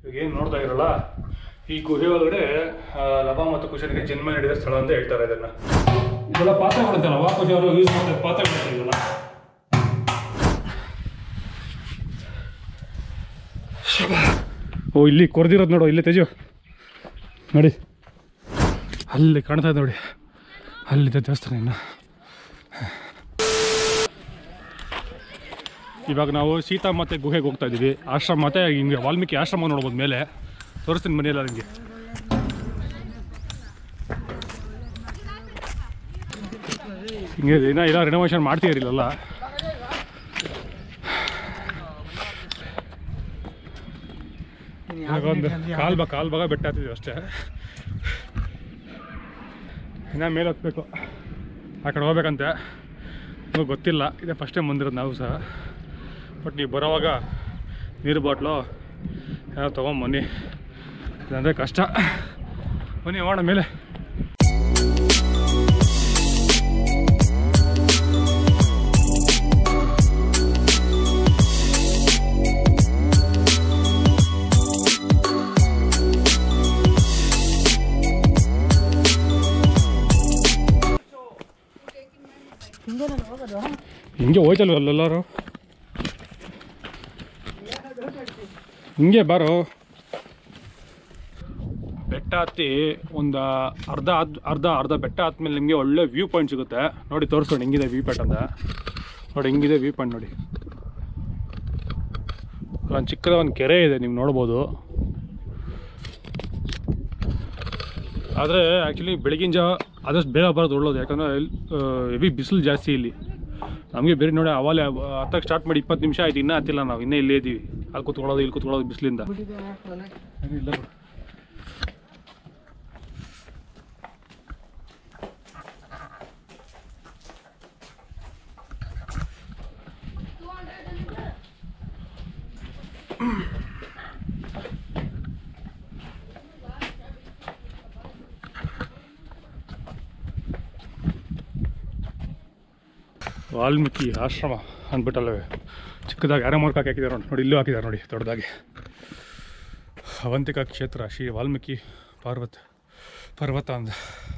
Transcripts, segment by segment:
ಇವಾಗ ಏನು ನೋಡ್ತಾ ಇರಲ್ಲ ಈ ಗುಹೆ ಒಳಗಡೆ ಆ, ಲವ ಮತ್ತು ಕುಶನಿಗೆ ಜನ್ಮ ನೀಡಿದ ಸ್ಥಳ ಅಂತ ಹೇಳ್ತಾರೆ ಇದನ್ನ ಇದೆಲ್ಲ ಪಾತ್ರೆಗಳಿಂದ ಲವ ಕುಶ ಅವರು ಯೂಸ್ ಮಾಡ್ತಾರೆ ಪಾತ್ರೆಗಳು ಇದೆಲ್ಲ ಓ ಇಲ್ಲಿ ಕೊರ್ದಿರೋದು ನೋಡು ಇಲ್ಲಿ ತೆಜು ನೋಡಿ ಅಲ್ಲಿ ಕಾಣ್ತಾ ಇದೆ ನೋಡಿ ಅಲ್ಲಿದೆ ದೇವಸ್ಥಾನ ಇನ್ನು ಇವಾಗ ನಾವು ಸೀತಾ ಮತ್ತೆ ಗುಹೆಗೆ ಹೋಗ್ತಾ ಇದ್ದೀವಿ ಆಶ್ರಮ ಮತ್ತೆ ಹಿಂಗೆ ವಾಲ್ಮೀಕಿ ಆಶ್ರಮ ನೋಡ್ಬೋದು ಮೇಲೆ ತೋರಿಸ್ತೀನಿ ಮನೆಯಲ್ಲ ನಿಮಗೆ ಹಿಂಗೆ ದಿನ ಇಲ್ಲ ರಿನೋವೇಷನ್ ಮಾಡ್ತೀರಿಲ್ಲ ಇವಾಗ ಒಂದು ಕಾಲ್ ಬಾ ಕಾಲ್ ಭಾಗ ಬೆಟ್ಟ ಹತ್ತಿದ್ವಿ ಅಷ್ಟೇ ಇನ್ನ ಮೇಲೆ ಹತ್ಬೇಕು ಆ ಕಡೆ ಹೋಗ್ಬೇಕಂತೆ ನಮಗೆ ಗೊತ್ತಿಲ್ಲ ಇದೇ ಫಸ್ಟ್ ಟೈಮ್ ಬಂದಿರೋದು ನಾವು ಸಹ ಬಟ್ ನೀವು ಬರೋವಾಗ ನೀರು ಬಾಟ್ಲು ಏನೋ ತೊಗೊಂಬನ್ನಿ ಇಲ್ಲಾಂದರೆ ಕಷ್ಟ ಬನ್ನಿ ಹೋಗೋಣ ಮೇಲೆ ಹಿಂಗೆ ಹೋಯ್ತಲ್ವ ಅಲ್ಲೆಲ್ಲರೂ ಹಿಂಗೆ ಬಾರೋ ಬೆಟ್ಟ ಹತ್ತಿ ಒಂದು ಅರ್ಧ ಆದ್ ಅರ್ಧ ಅರ್ಧ ಬೆಟ್ಟ ಹತ್ಮೇಲೆ ನಿಮಗೆ ಒಳ್ಳೆ ವ್ಯೂ ಪಾಯಿಂಟ್ ಸಿಗುತ್ತೆ ನೋಡಿ ತೋರಿಸ್ಕೊಂಡು ಹಿಂಗಿದೆ ವ್ಯೂ ಪಾಯಿಂಟ್ ಅಂತ ನೋಡಿ ಹಿಂಗಿದೆ ವ್ಯೂ ಪಾಯಿಂಟ್ ನೋಡಿ ಒಂದು ಚಿಕ್ಕದ ಒಂದು ಕೆರೆ ಇದೆ ನೀವು ನೋಡ್ಬೋದು ಆದರೆ ಆ್ಯಕ್ಚುಲಿ ಬೆಳಗಿನ ಜಾವ ಆದಷ್ಟು ಬೇಗ ಬರೋದು ಒಳ್ಳೋದು ಯಾಕಂದರೆ ಹೆವಿ ಬಿಸಿಲು ಜಾಸ್ತಿ ಇಲ್ಲಿ ನಮಗೆ ಬೇರೆ ನೋಡಿ ಅವಾಗಲೇ ಹತ್ತಕ್ಕೆ ಸ್ಟಾರ್ಟ್ ಮಾಡಿ ಇಪ್ಪತ್ತು ನಿಮಿಷ ಆಯ್ತು ಇನ್ನೂ ಹತ್ತಿಲ್ಲ ನಾವು ಇನ್ನೇ ಇಲ್ಲೇ ಇದ್ದೀವಿ ಅಲ್ಲಿ ಕೂತ್ಕೊಳ್ಳೋದು ಇಲ್ಲಿ ಕೂತ್ಕೊಳ್ಳೋದು ಬಿಸಿಲಿಂದ ಇಲ್ಲ ಬಿಡು. ವಾಲ್ಮೀಕಿ ಆಶ್ರಮ ಅಂದ್ಬಿಟ್ಟಲ್ಲವೇ ಚಿಕ್ಕದಾಗಿ ಯಾರೋ ಮಾರ್ಕ್ ಹಾಕಿದ್ದಾರೆ ನೋಡಿ ನೋಡಿ ಇಲ್ಲೂ ಹಾಕಿದ್ದಾರೆ ನೋಡಿ ದೊಡ್ಡದಾಗಿ ಅವಂತಿಕಾ ಕ್ಷೇತ್ರ ಶ್ರೀ ವಾಲ್ಮೀಕಿ ಪಾರ್ವತ ಪರ್ವತ ಅಂತ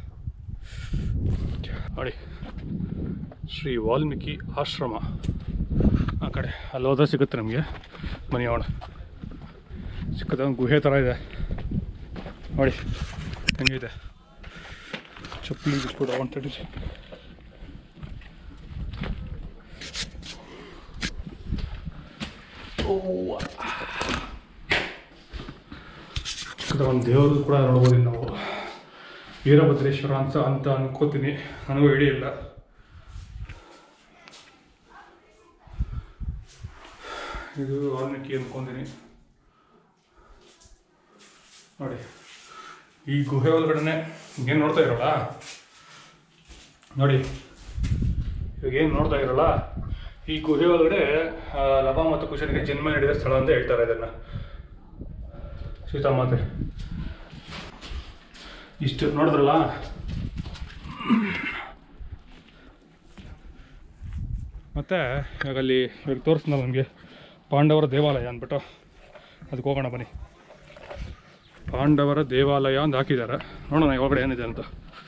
ನೋಡಿ ಶ್ರೀ ವಾಲ್ಮೀಕಿ ಆಶ್ರಮ ಆ ಕಡೆ ಅಲ್ಲಿ ಹೋದ್ರೆ ಸಿಗುತ್ತೆ ನಮಗೆ ಮನೆ ಅವಣ ಚಿಕ್ಕದಾಗಿ ಗುಹೆ ಥರ ಇದೆ ನೋಡಿ ಹೆಂಗಿದೆ ಚಪ್ಪಲಿ ಬಿಟ್ಬಿಡು ಒನ್ ತರ್ಟಿ ಒಂದು ದೇವರು ಕೂಡ ನೋಡ್ಬೋದು ಇಲ್ಲಿ ನಾವು ವೀರಭದ್ರೇಶ್ವರ ಅಂತ ಅಂತ ಅನ್ಕೋತೀನಿ ನನಗೂ ಐಡಿಯಾ ಇಲ್ಲ ಇದು ವಾಲ್ಮೀಕಿ ಅನ್ಕೊಂತೀನಿ ನೋಡಿ ಈ ಗುಹೆ ಒಳಗಡೆನೆ ಏನು ನೋಡ್ತಾ ಇರೋಲ್ಲ ನೋಡಿ ಇವಾಗ ಏನು ನೋಡ್ತಾ ಇರೋಲ್ಲ ಈ ಗುಹೆ ಒಳಗಡೆ ಆ, ಲವ ಮತ್ತು ಕುಶನಿಗೆ ಜನ್ಮ ನೀಡಿದ ಸ್ಥಳ ಅಂತ ಹೇಳ್ತಾರೆ ಇದನ್ನ ಸೀತಾಮಾತೆ ಇಷ್ಟು ನೋಡಿದ್ರಲ್ಲ ಮತ್ತೆ ಇವಾಗ ಅಲ್ಲಿ ಇವಾಗ ತೋರಿಸ್ನಲ್ಲ ನಮಗೆ ಪಾಂಡವರ ದೇವಾಲಯ ಅಂದ್ಬಿಟ್ಟು ಅದಕ್ಕೆ ಹೋಗೋಣ ಬನ್ನಿ ಪಾಂಡವರ ದೇವಾಲಯ ಅಂತ ಹಾಕಿದ್ದಾರೆ ನೋಡೋಣ ಒಳಗಡೆ ಏನಿದೆ ಅಂತ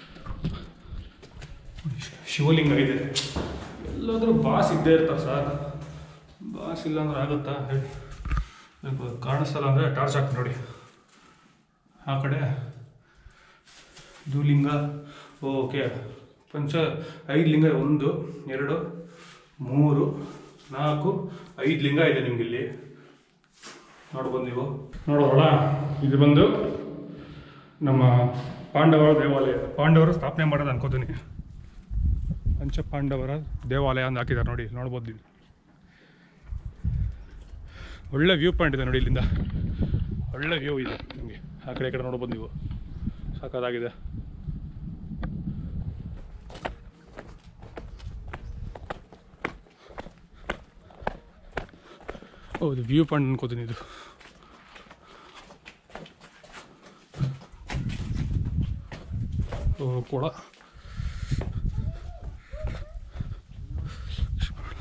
ಶಿವಲಿಂಗ ಇದೆ ಎಲ್ಲಾದರೂ ಬಾಸ್ ಇದ್ದೇ ಇರ್ತಾರೆ ಸರ್ ಬಾಸ್ ಇಲ್ಲ ಅಂದ್ರೆ ಆಗುತ್ತಾ ಹೇಳಿ ಸ್ವಲ್ಪ ಕಾಣಿಸ್ತಲ್ಲ ಅಂದರೆ ಟಾರ್ಚ್ ಹಾಕಿ ನೋಡಿ ಆ ಕಡೆ ಇದು ಲಿಂಗ ಓಕೆ ಪಂಚ ಐದು ಲಿಂಗ ಒಂದು ಎರಡು ಮೂರು ನಾಲ್ಕು ಐದು ಲಿಂಗ ಇದೆ ನಿಮ್ಗೆ ಇಲ್ಲಿ ನೋಡ್ಬೋದು ನೀವು ನೋಡೋಣ ಇದು ಬಂದು ನಮ್ಮ ಪಾಂಡವರ ದೇವಾಲಯ ಪಾಂಡವರು ಸ್ಥಾಪನೆ ಮಾಡೋದು ಅನ್ಕೋತೀನಿ ಪಂಚ ಪಾಂಡವರ ದೇವಾಲಯ ಅಂತ ಹಾಕಿದ್ದಾರೆ ನೋಡಿ ನೋಡ್ಬೋದು ನೀವು ಒಳ್ಳೆ ವ್ಯೂ ಪಾಯಿಂಟ್ ಇದೆ ನೋಡಿ ಇಲ್ಲಿಂದ ಒಳ್ಳೆ ವ್ಯೂ ಇದೆ ನಿಮಗೆ ಆ ಕಡೆ ಈ ಕಡೆ ನೋಡ್ಬೋದು ನೀವು ಸಾಕಾಗಿದೆ ಹೌದು ವ್ಯೂ ಪಾಯಿಂಟ್ ಅನ್ಕೋತೀನಿ ಇದು ಓ ಕೊಳ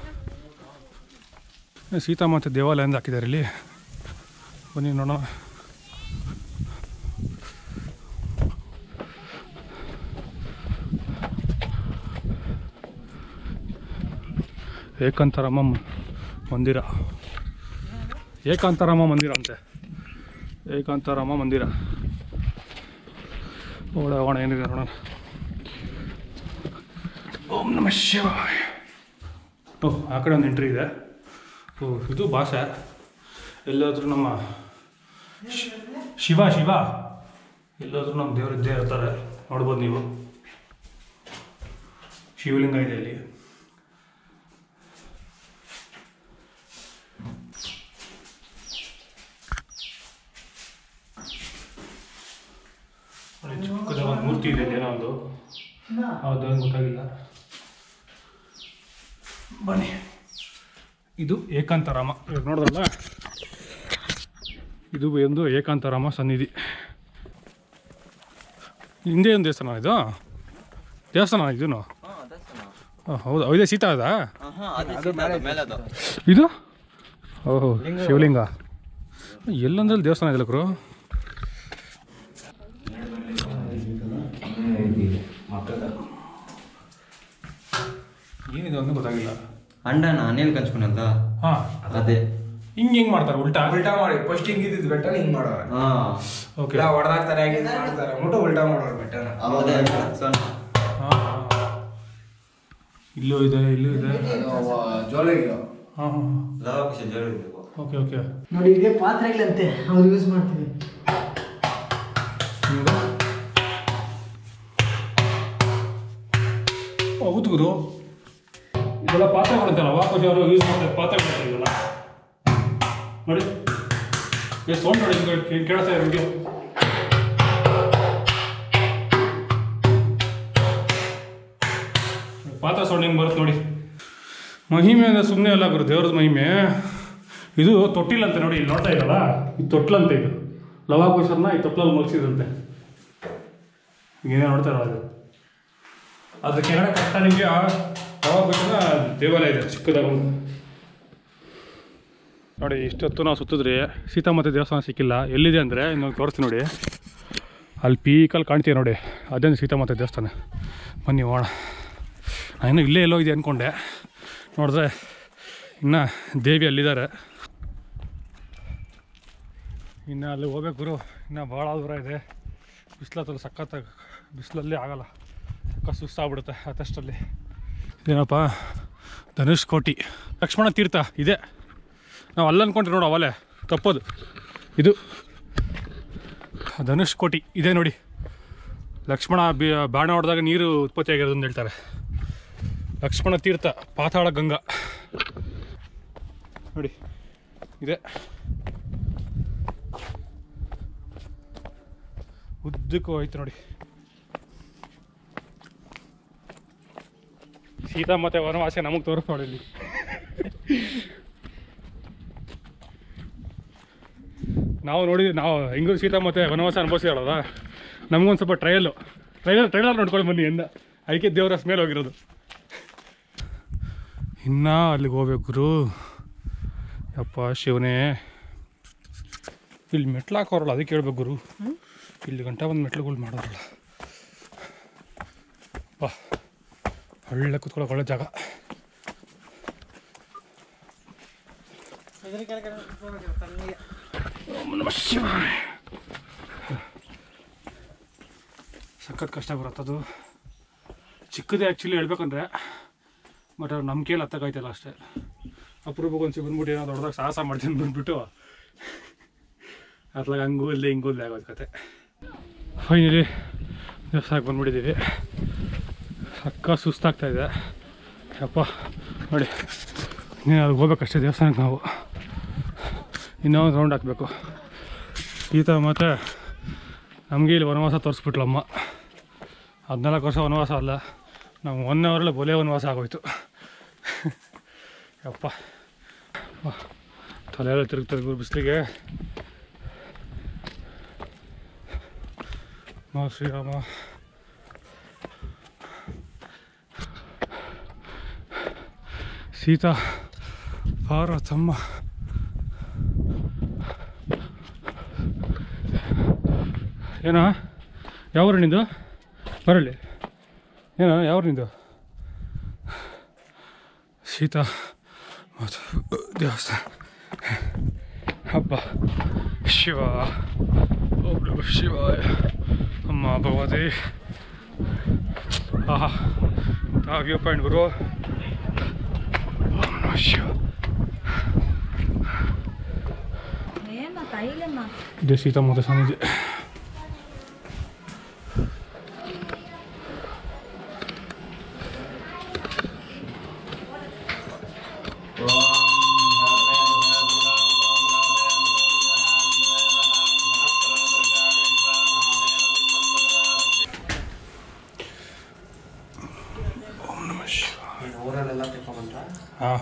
ಸೀತಾಮಾತೆ ದೇವಾಲಯ ಅಂತ ಹಾಕಿದ್ದಾರೆ ಇಲ್ಲಿ ಬನ್ನಿ ನೋಡೋಣ ಏಕಾಂತರಾಮ ಮ- ಮಂದಿರ ಏಕಾಂತರಾಮ ಮಂದಿರ ಅಂತೆ ಏಕಾಂತರಾಮ ಮಂದಿರ ಒಳ್ಳೆ ಹೋಗೋಣ ಏನಿದೆ ನೋಡೋಣ ಓಂ ನಮ ಶಿವಾಯ ಓಹ್ ಆ ಕಡೆ ಒಂದು ಎಂಟ್ರಿ ಇದೆ ಓ ಇದು ಭಾಷೆ ಎಲ್ಲಾದರೂ ನಮ್ಮ ಶಿ- ಶಿವ ಶಿವ ಎಲ್ಲಾದರೂ ನಮ್ಮ ದೇವರು ಇದ್ದೇ ಇರ್ತಾರೆ ನೋಡ್ಬೋದು ನೀವು ಶಿವಲಿಂಗ ಇದೆ ಇಲ್ಲಿ ನೋಡಿ, ಚಿಕ್ಕದಾಗಿ ಒಂದು ಮೂರ್ತಿ ಇದೆ ಇಲ್ಲಿ ಏನೋ ಒಂದು ಹೌದು ಏನು ಗೊತ್ತಾಗಿಲ್ಲ ಬನ್ನಿ ಇದು ಏಕಾಂತರಾಮ ಇವಾಗ ನೋಡಿದ್ರಲ್ಲ ಇದು ಒಂದು ಏಕಾಂತರಾಮ ಸನ್ನಿಧಿ ಹಿಂದೆ ಒಂದು ದೇವಸ್ಥಾನ ಇದು ದೇವಸ್ಥಾನ ಇದೂ ಹೌದಾ ಇದೆ ಸೀತಾ ಅದಾ ಇದು ಓಹೋ ಶಿವಲಿಂಗ ಎಲ್ಲಂದ್ರಲ್ಲಿ ದೇವಸ್ಥಾನ ಇದೆಲ್ಲ ಗುರು ಏನಿದೆ ಅಂತ ಗೊತ್ತಾಗಿಲ್ಲ ಅಂಡನ ಅನಿಲ್ ಕನ್ಸ್ಕೊನಲ್ಲ ಹಾಂ ಅದೇ ಹಿಂಗೆ ಹೆಂಗೆ ಮಾಡ್ತಾರೆ ಉಲ್ಟಾ ಉಲ್ಟಾ ಮಾಡಿ ಫಸ್ಟ್ ಹಿಂಗಿದ್ದು ಬೆಟ್ಟ ಹಿಂಗ್ ಮಾಡೋರು ಹಾ ಓಕೆ ಇಲ್ಲ ಹೊಡೆದಾಕ್ತಾರೆ ಹಾಗೆ ಹಿಂಗ್ ಮಾಡ್ತಾರೆ ಮುಟ್ಟು ಉಲ್ಟಾ ಮಾಡೋರು ಬೆಟ್ಟನ ಅದೇ ಸೊನ್ನ ಇಲ್ಲೂ ಇದೆ ಇಲ್ಲೂ ಇದೆ ಜೋಲಿಗೆ ಹಾಂ ಹಾಂ ಲವಾಕುಶ ಜೋರು ಇರ್ಬೇಕು ಓಕೆ ಓಕೆ ನೋಡಿ ಇದೇ ಪಾತ್ರೆಗಳಂತೆ ಅವ್ರು ಯೂಸ್ ಮಾಡ್ತೀವಿ ಹೌದು ಗುರು ಇದೆಲ್ಲ ಪಾತ್ರೆಗಳಂತೆಲ್ಲ ವಾಕೋಜಿ ಅವರು ಯೂಸ್ ಮಾಡ್ತಾರೆ ಪಾತ್ರೆಗಳು ಇದೆಲ್ಲ ನೋಡಿ ಎಷ್ಟು ಸೌಂಡ್ ನೋಡಿ ಹಿಂಗೆ ಕೇಳ್ತಾ ಇದೆ ನಿಮಗೆ ಪಾತ್ರೆ ಸೌಂಡ್ ಹೆಂಗೆ ಬರುತ್ತೆ ನೋಡಿ ಮಹಿಮೆ ಅಂದರೆ ಸುಮ್ಮನೆ ಅಲ್ಲ ಗುರು ದೇವ್ರದ್ದು ಮಹಿಮೆ ಇದು ತೊಟ್ಟಿಲಂತೆ ನೋಡಿ ಇಲ್ಲಿ ನೋಡ್ತಾ ಇದ್ದಲ್ಲ ಇದು ತೊಟ್ಲಂತೆ ಇದು ಲವಾಕುಶರ್ನ ಈ ತೊಟ್ಲಲ್ಲಿ ಮಲಗಿಸಿದಂತೆ ಏನೇ ನೋಡ್ತಾ ಇರೋದು ಅದ್ರ ಕೆಳಗಡೆ ಕಟ್ಟ ನಿಮಗೆ ಲವಾಕುಶನ ದೇವಾಲಯ ಇದೆ ಚಿಕ್ಕದಾಗ ಒಂದು ನೋಡಿ ಇಷ್ಟೊತ್ತು ನಾವು ಸುತ್ತಿದ್ರಿ ಸೀತಾಮಾತೆ ದೇವಸ್ಥಾನ ಸಿಕ್ಕಿಲ್ಲ ಎಲ್ಲಿದೆ ಅಂದರೆ ಇನ್ನೊಂದು ತೋರಿಸ್ತೀನಿ ನೋಡಿ ಅಲ್ಲಿ ಪೀಕಲ್ಲಿ ಕಾಣ್ತೀವಿ ನೋಡಿ ಅದೇನು ಸೀತಾಮಾತೆ ದೇವಸ್ಥಾನ ಬನ್ನಿ ಹೋಗೋಣ ನಾನು ಇಲ್ಲೇ ಎಲ್ಲೋ ಇದೆ ಅಂದ್ಕೊಂಡೆ ನೋಡಿದ್ರೆ ಇನ್ನು ದೇವಿ ಅಲ್ಲಿದ್ದಾರೆ ಇನ್ನು ಅಲ್ಲಿ ಹೋಗ್ಬೇಕು ಗುರು ಇನ್ನು ಭಾಳ ದೂರ ಇದೆ ಬಿಸಿಲತ್ತಲ್ಲಿ ಸಖತ್ತಾಗಿ ಬಿಸಿಲಲ್ಲಿ ಆಗಲ್ಲ ಸಕ್ಕ ಸುಸ್ತಾಗ್ಬಿಡುತ್ತೆ ಆದಷ್ಟಲ್ಲಿ ಏನಪ್ಪ ಧನುಷ್ ಕೋಟಿ ಲಕ್ಷ್ಮಣ ತೀರ್ಥ ಇದೆ ನಾವು ಅಲ್ಲಿ ಅನ್ಕೊಂಡ್ರಿ ನೋಡು ಅವಲೇ ತಪ್ಪೋದು ಇದು ಧನುಷ್ ಕೋಟಿ ಇದೆ ನೋಡಿ ಲಕ್ಷ್ಮಣ ಬಿ ಬಾಣ ಹೊಡೆದಾಗ ನೀರು ಉತ್ಪತ್ತಿ ಆಗಿರೋದು ಅಂತ ಹೇಳ್ತಾರೆ ಲಕ್ಷ್ಮಣ ತೀರ್ಥ ಪಾತಾಳ ಗಂಗಾ ನೋಡಿ ಇದೆ ಉದ್ದಕ್ಕೂ ಹೋಯ್ತು ನೋಡಿ ಸೀತಾ ಮತ್ತೆ ವನವಾಸ ನಮಗೆ ತೋರಿಸ್ ನೋಡಿ ಇಲ್ಲಿ ನಾವು ನೋಡಿ ನಾವು ಹೆಂಗೂ ಸೀತಾ ಮತ್ತೆ ವನವಾಸ ಅನುಭವಿಸಿದಾಳಲ್ಲ ನಮಗೊಂದು ಸ್ವಲ್ಪ ಟ್ರಯಲ್ಲು ಟ್ರೈಲರ್ ಟ್ರೈಲರ್ ನೋಡ್ಕೊಂಡು ಬನ್ನಿ ಎಂದ ಅದಕ್ಕೆ ದೇವರ ಮೇಲೆ ಹೋಗಿರೋದು ಇನ್ನು ಅಲ್ಲಿಗೆ ಹೋಗ್ಬೇಕು ಗುರು ಯಪ್ಪ ಶಿವನೇ ಇಲ್ಲಿ ಮೆಟ್ಲು ಹಾಕೋರಲ್ಲ ಅದಕ್ಕೆ ಹೇಳ್ಬೇಕು ಗುರು ಇಲ್ಲಿ ಗಂಟ ಒಂದು ಮೆಟ್ಲುಗಳು ಮಾಡೋರಲ್ಲ ಅಪ್ಪ ಒಳ್ಳೆ ಕುತ್ಕೊಳ್ಳೋಕೆ ಒಳ್ಳೆ ಜಾಗ ಓಂ ನಮಃ ಶಿವಾಯ. ಸಖತ್ ಕಷ್ಟ ಬರುತ್ತದು ಚಿಕ್ಕದೇ ಆ್ಯಕ್ಚುಲಿ ಹೇಳ್ಬೇಕಂದ್ರೆ ಬಟ್ ಅವ್ರು ನಮ್ಮ ಕೈಲಿ ಹತ್ತಕ್ಕಾಯ್ತಲ್ಲ ಅಷ್ಟೇ ಅಪರೂಪಕ್ಕೆ ಒಂದು ಬಂದ್ಬಿಟ್ಟು ಏನೋ ದೊಡ್ಡದಾಗ ಸಾಹಸ ಮಾಡ್ತೀನಿ ಬಂದ್ಬಿಟ್ಟು ಅತ್ಲಾಗ ಹಂಗೂ ಇಲ್ಲದೆ ಹಿಂಗೂ ಇಲ್ಲದೆ ಆಗೋದು ಕತೆ ಫೈನಲಿ ದೇವಸ್ಥಾನಕ್ಕೆ ಬಂದ್ಬಿಟ್ಟಿದ್ದೀವಿ ಸಕ್ಕ ಸುಸ್ತಾಗ್ತಾ ಇದೆ ಯಪ್ಪ ನೋಡಿ ಇನ್ನೇನು ಅಲ್ಲಿಗೆ ಹೋಗ್ಬೇಕಷ್ಟೇ ದೇವಸ್ಥಾನಕ್ಕೆ ನಾವು ಇನ್ನೊಂದು ರೌಂಡ್ ಹಾಕಬೇಕು ಈತ ಮತ್ತು ನಮಗೆ ಇಲ್ಲಿ ವನವಾಸ ತೋರಿಸ್ಬಿಟ್ಲು ಅಮ್ಮ ಹದಿನಾಲ್ಕು ವರ್ಷ ವನವಾಸ ಅಲ್ಲ ನಾವು ಒನ್ ಅವರಲ್ಲೇ ಬೊಲೆ ವನವಾಸ ಆಗೋಯ್ತು ಯಪ್ಪ ತಲೆಯೆಲ್ಲ ತಿರುಗ್ತದೆ ಗುರು ಬಿಸಿಲಿಗೆ ನಾ ಶ್ರೀರಾಮ ಸೀತಾ ಪಾರ್ವತಮ್ಮ ಏನೋ ಯಾವ ನಿಂದು ಬರಲಿ ಏನೋ ಯಾವ ನಿಂದು ಸೀತಾ ಮತ್ತು ದೇವಸ್ಥಾನ ಹಬ್ಬ ಶಿವ ಓಂ ಶಿವಾಯ ಅಮ್ಮ ಭಗವತಿ ಆಹಾ ಆ ವ್ಯೂ ಪಾಯಿಂಟ್ ಗುರು ಓಂ ನಮಃ ಶಿವ ಏಮ್ಮ ಕೈಲಮ್ಮ ಇದೆ ಸೀತಾಮಾತೆ ಸನ್ನಿಧಿ ಓಂ ನಮಃ ಶಿವ ಊರಲ್ಲೆಲ್ಲ ತೆಕ್ಕೊಂಬಂದ್ರ ಹಾಂ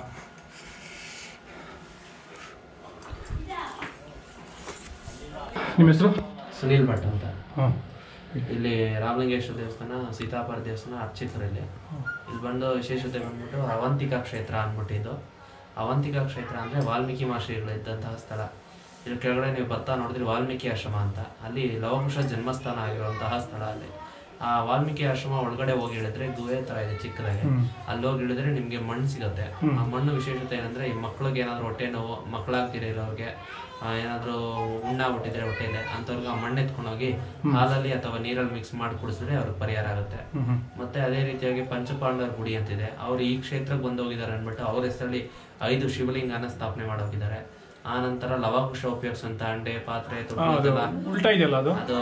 ನಿಮ್ಮ ಹೆಸರು ಸುನೀಲ್ ಭಟ್ ಅಂತ ಹಾಂ ಇಲ್ಲಿ ರಾಮಲಿಂಗೇಶ್ವರ ದೇವಸ್ಥಾನ ಸೀತಾಪುರ ದೇವಸ್ಥಾನ ಅರ್ಚಿತರಲ್ಲಿ ಇಲ್ಲಿ ಬಂದು ವಿಶೇಷತೆ ಬಂದ್ಬಿಟ್ಟು ಅವಂತಿಕಾ ಕ್ಷೇತ್ರ ಅಂದ್ಬಿಟ್ಟಿದ್ದು ಅವಂತಿಕಾ ಕ್ಷೇತ್ರ ಅಂದ್ರೆ ವಾಲ್ಮೀಕಿ ಮಹರ್ಷಿಗಳು ಇದ್ದಂತಹ ಸ್ಥಳ ಇಲ್ಲಿ ಕೆಳಗಡೆ ನೀವು ಬರ್ತಾ ನೋಡಿದ್ರೆ ವಾಲ್ಮೀಕಿ ಆಶ್ರಮ ಅಂತ ಅಲ್ಲಿ ಲವಕುಶ ಜನ್ಮಸ್ಥಾನ ಆಗಿರುವಂತಹ ಸ್ಥಳ ಅಲ್ಲಿ ಆ ವಾಲ್ಮೀಕಿ ಆಶ್ರಮ ಒಳಗಡೆ ಹೋಗಿ ಇಳಿದ್ರೆ ಗುಹೆ ತರ ಇದೆ ಚಿಕ್ಕದಾಗಿ ಅಲ್ಲಿ ಹೋಗಿ ಇಳಿದ್ರೆ ನಿಮ್ಗೆ ಮಣ್ಣು ಸಿಗುತ್ತೆ ಆ ಮಣ್ಣು ವಿಶೇಷತೆ ಏನಂದ್ರೆ ಈ ಮಕ್ಳಿಗೆ ಏನಾದ್ರು ಹೊಟ್ಟೆ ನೋವು ಮಕ್ಕಳಾಗ್ತಿರೋ ಇರೋರಿಗೆ ಆ, ಏನಾದ್ರು ಉಣ್ಣಾಗ್ಬಿಟ್ಟಿದ್ರೆ ಹೊಟ್ಟೆಲೆ ಅಂಥವ್ರಿಗೆ ಆ ಮಣ್ಣು ಎತ್ಕೊಂಡೋಗಿ ಹಾಲಲ್ಲಿ ಅಥವಾ ನೀರಲ್ಲಿ ಮಿಕ್ಸ್ ಮಾಡಿ ಕುಡಿಸಿದ್ರೆ ಅವ್ರಿಗೆ ಪರಿಹಾರ ಆಗುತ್ತೆ ಮತ್ತೆ ಅದೇ ರೀತಿಯಾಗಿ ಪಂಚಪಾಂಡವರ ಗುಡಿ ಅಂತಿದೆ ಅವ್ರು ಈ ಕ್ಷೇತ್ರಕ್ಕೆ ಬಂದು ಹೋಗಿದ್ದಾರೆ ಅಂದ್ಬಿಟ್ಟು ಅವ್ರ ಹೆಸರಲ್ಲಿ ಐದು ಶಿವಲಿಂಗನ ಸ್ಥಾಪನೆ ಮಾಡೋಗಿದ್ದಾರೆ ಆ ನಂತರ ಲವಕುಶ ಉಪಯೋಗಿಸುವಂತ ಅಂಡೆ ಪಾತ್ರೆ ತುತ್ತು ಅದೆಲ್ಲ ಉಲ್ಟಾ ಇದೆಯಲ್ಲ ಅದು ಅದು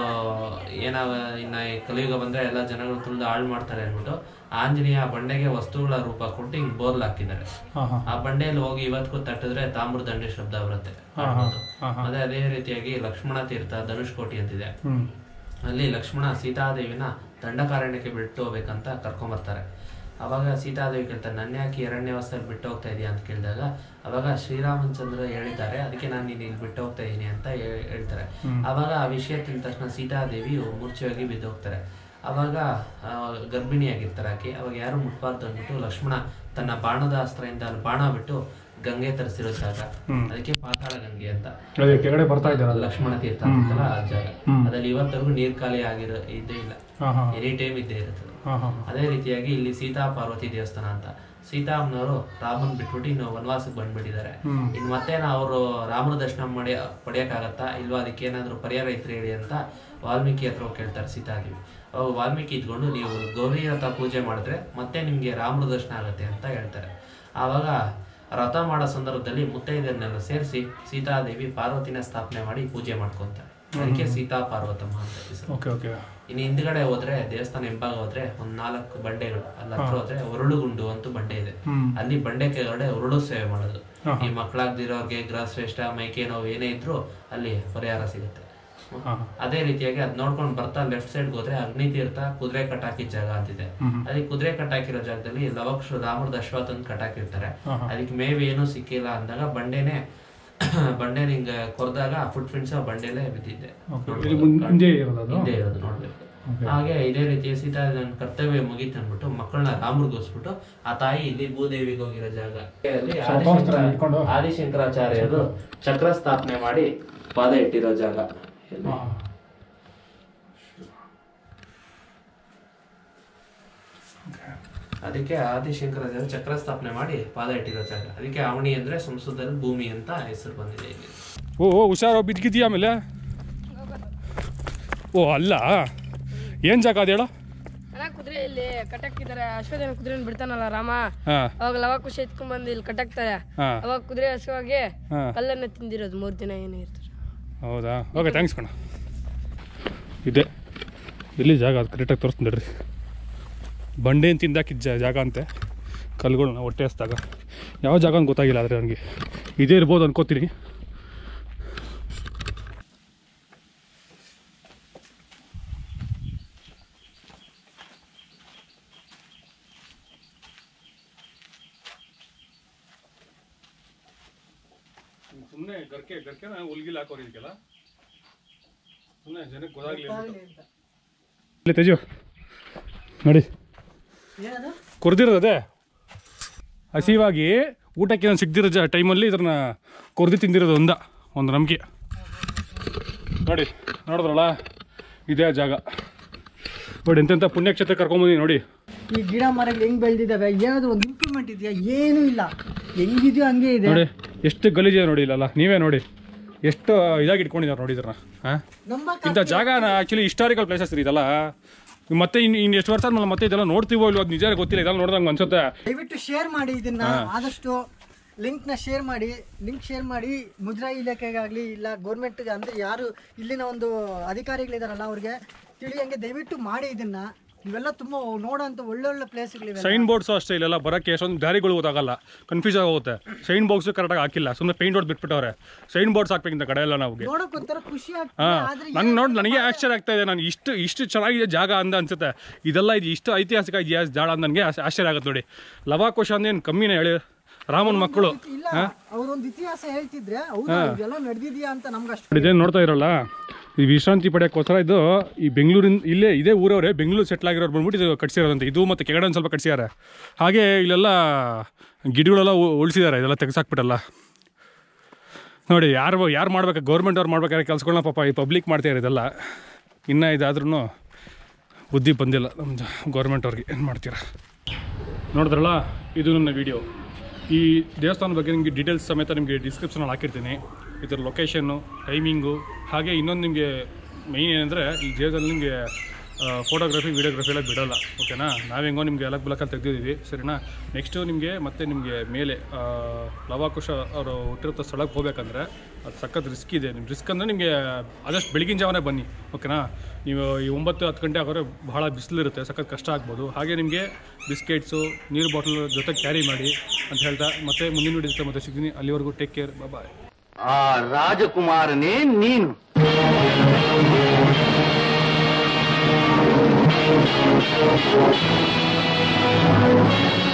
ಏನಾವ ಇನ್ನ ಈ ಕಲಿಯುಗ ಬಂದ್ರೆ ಎಲ್ಲ ಜನಗಳು ತುಳಿದು ಹಾಳು ಮಾಡ್ತಾರೆ ಅಂದ್ಬಿಟ್ಟು ಆಂಜನೇಯ ಆ ಬಂಡೆಗೆ ವಸ್ತುಗಳ ರೂಪ ಕೊಟ್ಟು ಹಿಂಗ್ ಬೋರ್ಲ್ ಹಾಕಿದ್ದಾರೆ ಹಾಂ ಹಾಂ ಆ ಬಂಡೆಯಲ್ಲಿ ಹೋಗಿ ಇವತ್ತಿಗೂ ತಟ್ಟಿದ್ರೆ ತಾಮ್ರ ದಂಡೆ ಶಬ್ದ ಬರುತ್ತೆ ಕಾಣ್ಬೋದು. ಅದೇ ಅದೇ ರೀತಿಯಾಗಿ ಲಕ್ಷ್ಮಣ ತೀರ್ಥ ಧನುಷ್ಕೋಟಿ ಅಂತಿದೆ ಹ್ಞೂ ಅಲ್ಲಿ ಲಕ್ಷ್ಮಣ ಸೀತಾದೇವಿನ ದಂಡಕಾರಣ್ಯಕ್ಕೆ ಬಿಟ್ಟು ಹೋಗ್ಬೇಕಂತ ಕರ್ಕೊಂಬರ್ತಾರೆ ಅವಾಗ ಸೀತಾದೇವಿ ಕೇಳ್ತಾರೆ ನನ್ನ ಯಾಕೆ ಎರಡನೇವಾಸದಲ್ಲಿ ಬಿಟ್ಟು ಹೋಗ್ತಾ ಇದೀಯ ಅಂತ ಕೇಳಿದಾಗ ಅವಾಗ ಶ್ರೀರಾಮಚಂದ್ರ ಹೇಳಿದ್ದಾರೆ ಅದಕ್ಕೆ ನಾನು ನೀನು ಇಲ್ಲಿ ಬಿಟ್ಟು ಹೋಗ್ತಾ ಇದೀನಿ ಅಂತ ಹೇ- ಹೇಳ್ತಾರೆ ಅವಾಗ ಆ ವಿಷಯ ತಿಳಿದ ತಕ್ಷಣ ಸೀತಾದೇವಿಯು ಮೂರ್ಛೆಯಾಗಿ ಬಿದ್ದು ಹೋಗ್ತಾರೆ ಅವಾಗ ಆ, ಗರ್ಭಿಣಿಯಾಗಿರ್ತಾರೆ ಆಕೆ ಅವಾಗ ಯಾರು ಮುಟ್ಬಾರ್ದು ಅಂದ್ಬಿಟ್ಟು ಲಕ್ಷ್ಮಣ ತನ್ನ ಬಾಣದ ಅಸ್ತ್ರದಿಂದ ಅಲ್ಲಿ ಬಾಣ ಬಿಟ್ಟು ಗಂಗೆ ತರಿಸಿರೋ ಜಾಗ ಅದಕ್ಕೆ ಪಾತಾಳ ಗಂಗೆ ಅಂತ ಅದೇ ಕೆಳಗಡೆ ಬರ್ತಾ ಇದ್ದಾರಲ್ಲ ಲಕ್ಷ್ಮಣ ತೀರ್ಥ ಅಂತಲ್ಲ ಆ ಜಾಗ ಅದ್ರಲ್ಲಿ ಇವತ್ತರೆಗೂ ನೀರ್ ಖಾಲಿ ಆಗಿರೋ ಇದೇ ಇಲ್ಲ ಹಾಂ ಹಾಂ ಎನಿ ಟೈಮ್ ಇದ್ದೇ ಇರುತ್ತೆ ಹಾಂ ಹಾಂ ಅದೇ ರೀತಿಯಾಗಿ ಇಲ್ಲಿ ಸೀತಾ ಪಾರ್ವತಿ ದೇವಸ್ಥಾನ ಅಂತ ಸೀತಾಮ್ಮನವರು ರಾಮನ್ ಬಿಟ್ಬಿಟ್ಟು ಇನ್ನು ವನವಾಸಕ್ಕೆ ಬಂದ್ಬಿಟ್ಟಿದ್ದಾರೆ ಇನ್ನು ಮತ್ತೆ ಅವರು ರಾಮನ ದರ್ಶನ ಮಾಡಿ ಪಡೆಯಕ್ಕಾಗತ್ತಾ ಇಲ್ವಾ ಅದಕ್ಕೆ ಏನಾದ್ರು ಪರಿಹಾರ ಇದ್ರೆ ಹೇಳಿ ಅಂತ ವಾಲ್ಮೀಕಿ ಹತ್ರ ಹೋಗಿ ಕೇಳ್ತಾರೆ ಸೀತಾದೇವಿ ಅವಾಗ ವಾಲ್ಮೀಕಿ ಇದ್ಕೊಂಡು ನೀವು ಗೌರಿ ರಥ ಪೂಜೆ ಮಾಡಿದ್ರೆ ಮತ್ತೆ ನಿಮ್ಗೆ ರಾಮನ ದರ್ಶನ ಆಗುತ್ತೆ ಅಂತ ಹೇಳ್ತಾರೆ ಆವಾಗ ರಥ ಮಾಡೋ ಸಂದರ್ಭದಲ್ಲಿ ಮುತ್ತೈದೆಯನ್ನೆಲ್ಲ ಸೇರಿಸಿ ಸೀತಾದೇವಿ ಪಾರ್ವತಿನ ಸ್ಥಾಪನೆ ಮಾಡಿ ಪೂಜೆ ಮಾಡ್ಕೊಂತಾರೆ ಅದಕ್ಕೆ ಸೀತಾ ಪಾರ್ವತಮ್ಮ ಅಂತ ಹೆಸರು ಓಕೆ ಓಕೆ ಇನ್ನು ಹಿಂದ್ಗಡೆ ಹೋದ್ರೆ ದೇವಸ್ಥಾನ ಹಿಂಭಾಗ ಹೋದ್ರೆ ಒಂದ್ ನಾಲ್ಕು ಬಂಡೆಗಳು ಅಲ್ಲಿ ಹತ್ರ ಹೋದ್ರೆ ಉರುಳುಗುಂಡು ಅಂತ ಬಂಡೆ ಇದೆ ಅಲ್ಲಿ ಬಂಡೆ ಕೆಳಗಡೆ ಉರುಳು ಸೇವೆ ಮಾಡೋದು ಈ ಮಕ್ಕಳಾಗ್ದಿರೋರ್ಗೆ ಗೃಹ ಶ್ರೇಷ್ಠ ಮೈಕೆ ನೋವು ಏನೇ ಇದ್ರು ಅಲ್ಲಿ ಪರಿಹಾರ ಸಿಗುತ್ತೆ ಅದೇ ರೀತಿಯಾಗಿ ಅದ್ ನೋಡ್ಕೊಂಡು ಬರ್ತಾ ಲೆಫ್ಟ್ ಸೈಡ್ ಹೋದ್ರೆ ಅಗ್ನಿ ತೀರ್ಥ ಕುದುರೆ ಕಟ್ಟಾಕಿದ ಜಾಗ ಅಂತಿದೆ ಅದಕ್ಕೆ ಕುದುರೆ ಕಟ್ಟಾಕಿರೋ ಜಾಗದಲ್ಲಿ ಲವಕ್ಷ ರಾಮರದ ಅಶ್ವತ್ ಅಂತ ಕಟ್ಟಾಕಿರ್ತಾರೆ ಅದಕ್ಕೆ ಮೇವ್ ಏನೂ ಸಿಕ್ಕಿಲ್ಲ ಅಂದಾಗ ಬಂಡೆನೆ ಬಂಡೆ ಹಿಂಗ ಕೊರ್ದಾಗ ಫುಟ್ ಪ್ರಿಂಟ್ಸ್ ಆ ಬಂಡೆಲೆ ಬಿದ್ದಿದ್ದೆ ಇಲ್ಲಿ ಮುಂದೆ ಹಿಂದೆ ಇರೋದು ಅದು ಹಿಂದೆ ಇರೋದು ನೋಡ್ಬೇಕು ಹಾಗೆ ಇದೇ ರೀತಿ ಸೀತಾ ನನ್ನ ಕರ್ತವ್ಯ ಮುಗೀತು ಅಂದ್ಬಿಟ್ಟು ಮಕ್ಕಳನ್ನ ರಾಮರ್ಗೋಸ್ಬಿಟ್ಟು ಆ ತಾಯಿ ಇಲ್ಲಿ ಭೂದೇವಿಗೆ ಹೋಗಿರೋ ಜಾಗ ಅಲ್ಲಿ ಆದಿಶಂಕರ- ಇಟ್ಕೊಂಡು? ಆದಿಶಂಕರಾಚಾರ್ಯರು ಚಕ್ರ ಸ್ಥಾಪನೆ ಮಾಡಿ ಪಾದ ಇಟ್ಟಿರೋ ಜಾಗ ಇಲ್ಲಿ. ಹಾಂ ಅದಕ್ಕೆ ಆದಿಶಂಕರಾಚಾರ್ಯ ಚಕ್ರ ಸ್ಥಾಪನೆ ಮಾಡಿ ಪಾದ ಇಟ್ಟಿರೋ ಜಾಗ ಅದಕ್ಕೆ ಅವಣಿ ಅಂದ್ರೆ ಸಂಸ್ಕೃತದಲ್ಲಿ ಭೂಮಿ ಅಂತ ಹೆಸರು ಬಂದಿದೆ ಇಲ್ಲಿ ಓ ಓ ಹುಷಾರು ಬಿದ್ದಿದ್ದೀಯ ಆಮೇಲೆ ಓ ಅಲ್ಲ ಏನು ಜಾಗ ಅದು ಹೇಳು ಅಣ್ಣ ಕುದುರೆ ಇಲ್ಲಿ ಕಟ್ಟಾಕಿದ್ದಾರೆ ಅಶ್ವತ್ಥನ ಕುದುರೆ ಬಿಡ್ತಾನಲ್ಲ ರಾಮ ಹಾಂ ಅವಾಗ ಲವ ಖುಷಿ ಎತ್ಕೊಂಡ್ ಬಂದು ಇಲ್ಲಿ ಕಟ್ಟಾಕ್ತಾರೆ ಹಾಂ ಅವಾಗ ಕುದುರೆ ಹಸುವಾಗಿ ಹಾಂ ಕಲ್ಲನ್ನ ತಿಂದಿರೋದು ಮೂರ್ ದಿನ ಏನೋ ಇರ್ತಾರೆ ಹೌದಾ ಓಕೆ ಥ್ಯಾಂಕ್ಸ್ ಕಣ ಇದೆ ಎಲ್ಲಿ ಜಾಗ ಅದು ಕರೆಕ್ಟಾಗಿ ತೋರಿಸ್ತೀನಿ ನಡ್ರಿ ಬಂಡೆ ಅಂತ ತಿಂದಾಕಿದ್ದ ಜಾ- ಜಾಗ ಅಂತೆ ಕಲ್ಗಳನ್ನ ಹೊಟ್ಟೆ ಹಸ್ದಾಗ ಯಾವ ಜಾಗ ಅಂತ ಗೊತ್ತಾಗಿಲ್ಲ ಆದರೆ ನನಗೆ ಇದೇ ಇರ್ಬೋದು ಅನ್ಕೋತೀನಿ ಸುಮ್ಮನೆ ಗರ್ಕೆ ಗರ್ಕೆ ಹುಲ್ಗಿಲ್ ಹಾಕೋರು ಇದಕ್ಕೆಲ್ಲ ಸುಮ್ಮನೆ ಜನಕ್ಕೆ ಗೊತ್ತಾಗಲಿ ಇಲ್ಲಿ ತೇಜು ನೋಡಿ ಕೊರ್ದಿರೋದು ಅದೇ ಹಸಿವಾಗಿ ಊಟಕ್ಕೆ ನಾನು ಸಿಗ್ದಿರೋ ಜ ಟೈಮಲ್ಲಿ ಇದನ್ನ ಕೊರ್ದಿ ತಿಂದಿರೋದು ಒಂದ ಒಂದು ನಂಬಿಕೆ ನೋಡಿ ನೋಡಿದ್ರಲ್ಲ ಇದೇ ಆ ಜಾಗ ನೋಡಿ ಎಂತೆಂಥ ಪುಣ್ಯಕ್ಷೇತ್ರ ಕರ್ಕೊಂಬಂದಿ ನೋಡಿ ಈ ಗಿಡ ಮರಗಳು ಹೆಂಗ್ ಬೆಳೆದಿದ್ದಾವೆ ಏನಾದ್ರು ಒಂದು ಇಂಪ್ರೂವ್ಮೆಂಟ್ ಇದೆಯಾ ಏನೂ ಇಲ್ಲ ಹೆಂಗಿದೆಯೋ ಹಂಗೆ ಇದೆ ನೋಡಿ ಎಷ್ಟು ಗಲೀಜಿದೆ ನೋಡಿ ಇಲ್ಲಲ್ಲ ನೀವೇ ನೋಡಿ ಎಷ್ಟು ಇದಾಗಿ ಇಟ್ಕೊಂಡಿದ್ದಾರೆ ನೋಡಿ ಇದನ್ನ ಹಾಂ ನಂಬಕ್ ಇಂಥ ಜಾಗನ ಆ್ಯಕ್ಚುಲಿ ಹಿಸ್ಟಾರಿಕಲ್ ಪ್ಲೇಸಸ್ ರೀ ಇದೆಲ್ಲ ಮತ್ತೆ ಇನ್ನು ಇನ್ನು ಎಷ್ಟು ವರ್ಷ ಆದ್ಮೇಲೆ ಮತ್ತೆ ಇದೆಲ್ಲ ನೋಡ್ತೀವೋ ಇಲ್ವೋ ಅದು ನಿಜ ಗೊತ್ತಿಲ್ಲ ಇದೆಲ್ಲ ನೋಡ್ದಂಗೆ ಅನ್ಸುತ್ತೆ ದಯವಿಟ್ಟು ಶೇರ್ ಮಾಡಿ ಇದನ್ನ ಆದಷ್ಟು ಲಿಂಕ್ ನ ಶೇರ್ ಮಾಡಿ ಲಿಂಕ್ ಶೇರ್ ಮಾಡಿ ಮುದ್ರಾ ಇಲಾಖೆಗಾಗ್ಲಿ ಇಲ್ಲ ಗೌರ್ಮೆಂಟ್ ಅಂದ್ರೆ ಯಾರು ಇಲ್ಲಿನ ಒಂದು ಅಧಿಕಾರಿಗಳಿದಾರಲ್ಲ ಅವ್ರಿಗೆ ತಿಳಿಯಂಗೆ ದಯವಿಟ್ಟು ಮಾಡಿ ಇದನ್ನ ಇವೆಲ್ಲ ತುಂಬಾ ನೋಡೋಂಥ ಒಳ್ಳೊಳ್ಳೆ ಪ್ಲೇಸ್ಗಳಿವೆ ಸೈನ್ ಬೋರ್ಡ್ಸು ಅಷ್ಟೇ ಇಲ್ಲೆಲ್ಲ ಬರೋಕ್ಕೆ ಎಷ್ಟೊಂದು ದಾರಿಗಳು ಗೊತ್ತಾಗಲ್ಲ ಕನ್ಫ್ಯೂಸ್ ಆಗೋಗುತ್ತೆ ಸೈನ್ ಬೋರ್ಡ್ಸು ಕರೆಕ್ಟಾಗಿ ಹಾಕಿಲ್ಲ ಸುಮ್ಮನೆ ಪೇಂಟ್ ಹೊಡೆದು ಬಿಟ್ಬಿಟ್ಟವ್ರೆ ಸೈನ್ ಬೋರ್ಡ್ಸ್ ಹಾಕ್ಬೇಕಿಂತ ಕಡೆ ಎಲ್ಲ ನಮಗೆ ನೋಡಕ್ ಒಂಥರ ಖುಷಿ ಆಗ್ತದೆ ಹಾಂ ಆದ್ರೆ ನನ್ಗೆ ನೋಡಿ ನನಗೆ ಆಶ್ಚರ್ಯ ಆಗ್ತಾ ಇದೆ ನಾನು ಇಷ್ಟು ಇಷ್ಟು ಚೆನ್ನಾಗಿದೆ ಜಾಗ ಅಂದ ಅನ್ಸುತ್ತೆ ಇದೆಲ್ಲ ಇದು ಇಷ್ಟು ಐತಿಹಾಸಿಕ ಇದೆಯಾ ಜಾಗ ಅಂತ ನನಗೆ ಆಶ್ಚರ್ಯ ಆಗುತ್ತೆ ನೋಡಿ ಲವಾಕೋಶ ಅಂದೇನು ಕಮ್ಮಿನೇ ಹೇಳಿ ರಾಮನ ಮಕ್ಕಳು ಇಲ್ಲ ಅವ್ರೊಂದು ಇತಿಹಾಸ ಹೇಳ್ತಿದ್ರೆ ಹೌದಾ ಇದೆಲ್ಲ ನಡೆದಿದ್ಯಾ ಅಂತ ನಮ್ಗೆ ಅಷ್ಟು ಇದೇನು ನೋಡ್ತಾ ಇರಲ್ಲ ಈ ವಿಶ್ರಾಂತಿ ಪಡೆಯೋಕ್ಕೋಸ್ಕರ ಇದು ಈ ಬೆಂಗಳೂರಿನ ಇಲ್ಲೇ ಇದೇ ಊರವರೇ ಬೆಂಗಳೂರು ಸೆಟ್ಲ್ ಆಗಿರೋರು ಬಂದ್ಬಿಟ್ಟು ಇದು ಕಟ್ಸಿರೋದಂತೆ ಇದು ಮತ್ತು ಕೆಳಗಡೆ ಒಂದು ಸ್ವಲ್ಪ ಕಟ್ಸಿದ್ದಾರೆ ಹಾಗೆ ಇಲ್ಲೆಲ್ಲ ಗಿಡಗಳೆಲ್ಲ ಉ- ಉಳಿಸಿದ್ದಾರೆ ಇದೆಲ್ಲ ತೆಗೆಸಾಕ್ಬಿಟ್ಟಲ್ಲ ನೋಡಿ ಯಾರು ಯಾರು ಮಾಡ್ಬೇಕು ಗೌರ್ಮೆಂಟ್ ಅವ್ರು ಮಾಡ್ಬೇಕಾದ್ರೆ ಕೆಲ್ಸಗಳನ್ನ ಪಾಪ ಈ ಪಬ್ಲಿಕ್ ಮಾಡ್ತಾ ಇದೆಲ್ಲ ಇನ್ನೂ ಇದಾದ್ರೂ ಬುದ್ಧಿ ಬಂದಿಲ್ಲ ನಮ್ಮದು ಗೌರ್ಮೆಂಟ್ ಅವ್ರಿಗೆ ಏನು ಮಾಡ್ತೀರಾ ನೋಡಿದ್ರಲ್ಲ ಇದು ನನ್ನ ವಿಡಿಯೋ ಈ ದೇವಸ್ಥಾನದ ಬಗ್ಗೆ ನಿಮಗೆ ಡೀಟೇಲ್ಸ್ ಸಮೇತ ನಿಮಗೆ ಡಿಸ್ಕ್ರಿಪ್ಷನಲ್ಲಿ ಹಾಕಿರ್ತೀನಿ ಇದರ ಲೊಕೇಶನ್ನು ಟೈಮಿಂಗು ಹಾಗೆ ಇನ್ನೊಂದು ನಿಮಗೆ ಮೈನ್ ಏನಂದರೆ ಈ ದೇವದಲ್ಲಿ ನಿಮಗೆ ಫೋಟೋಗ್ರಫಿ ವೀಡಿಯೋಗ್ರಫಿ ಎಲ್ಲ ಬಿಡೋಲ್ಲ ಓಕೆನಾ ನಾವು ಹೆಂಗೋ ನಿಮಗೆ ಎಲ್ಲ ಬ್ಲಕ್ಕಲ್ಲಿ ತೆಗೆದಿದ್ದೀವಿ ಸರಿನಾ ನೆಕ್ಸ್ಟು ನಿಮಗೆ ಮತ್ತೆ ನಿಮಗೆ ಮೇಲೆ ಆ, ಲವಾಕುಶ ಅವರು ಹುಟ್ಟಿರೋ ಸ್ಥಳಕ್ಕೆ ಹೋಗ್ಬೇಕಂದ್ರೆ ಅದು ಸಖತ್ ರಿಸ್ಕ್ ಇದೆ ನಿಮ್ಮ ರಿಸ್ಕ್ ಅಂದರೆ ನಿಮಗೆ ಆದಷ್ಟು ಬೆಳಗಿನ ಜಾವನೇ ಬನ್ನಿ ಓಕೆನಾ ನೀವು ಈ ಒಂಬತ್ತು ಹತ್ತು ಗಂಟೆ ಆಗೋರೆ ಬಹಳ ಬಿಸಿಲಿರುತ್ತೆ ಸಖತ್ ಕಷ್ಟ ಆಗ್ಬೋದು ಹಾಗೆ ನಿಮಗೆ ಬಿಸ್ಕೆಟ್ಸು ನೀರು ಬಾಟಲ್ ಜೊತೆ ಕ್ಯಾರಿ ಮಾಡಿ ಅಂತ ಹೇಳ್ತಾ ಮತ್ತೆ ಮುಂದಿನ ವಿಡಿಯೋ ಮತ್ತೆ ಸಿಗ್ತೀನಿ ಅಲ್ಲಿವರೆಗೂ ಟೇಕ್ ಕೇರ್ ಬಾಯ್ ಆ ರಾಜಕುಮಾರನೇ ನೀನು ಬಾಯ್